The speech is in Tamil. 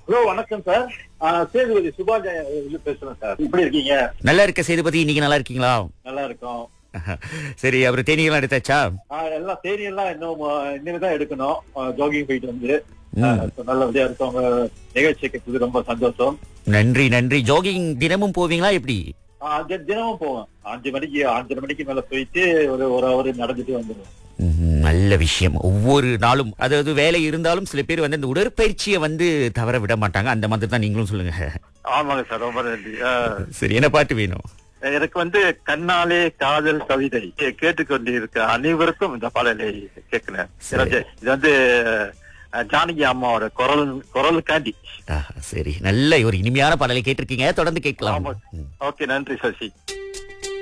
ஹலோ வணக்கம் சார் ஆஹ் சேதுபதி சுபாஜ் இது பேசுறேன் சார் எப்படி இருக்கீங்க நல்லா இருக்க சேதுபதி இன்னைக்கு நல்லா இருக்கீங்களா நல்லா இருக்கோம் சரி அப்புறம் தேனியெல்லாம் எடுத்தாச்சா ஆஹ் எல்லாம் தேனி எல்லாம் இன்னும் ஆஹ் இனிமே தான் எடுக்கணும் ஜாகிங் போயிட்டு வந்து ஆஹ் இப்ப நல்லபடியா இருக்கவங்க நிகழ்ச்சி கேட்கறது ரொம்ப சந்தோஷம் நன்றி நன்றி ஜாகிங் தினமும் போவீங்களா எப்படி ஆஹ் அஞ்சு தினமும் போவேன் அஞ்சு மணிக்கு அஞ்சரை மணிக்கு மேல போயிட்டு ஒரு ஒரு அவர் நடந்துட்டு வந்துடுவேன் ம்ஹும், நல்ல விஷயம் ஒவ்வொரு நாளும் அதாவது வேலை இருந்தாலும் சில பேர் வந்து இந்த உடற்பயிற்சியை வந்து தவற விட மாட்டாங்க அந்த மாதிரி தான் நீங்களும் சொல்லுங்க ஆமாங்க சார் ரொம்ப நன்றி ஆஹ் சரி என்ன பாட்டு வேணும் எனக்கு வந்து கண்ணாலே காதல் கவிதை கேட்டுக்கொண்டிருக்க அனைவருக்கும் இந்த பாடலை கேட்கிறேன் சரி. இது வந்து அஹ், ஜானகி அம்மாவோட குரல் குரலுக்காண்டி ஆஹா, சரி நல்ல ஒரு இனிமையான பாடலை கேட்டிருக்கீங்க தொடர்ந்து கேட்கலாம் ஆமா. ம். ஓகே நன்றி சசி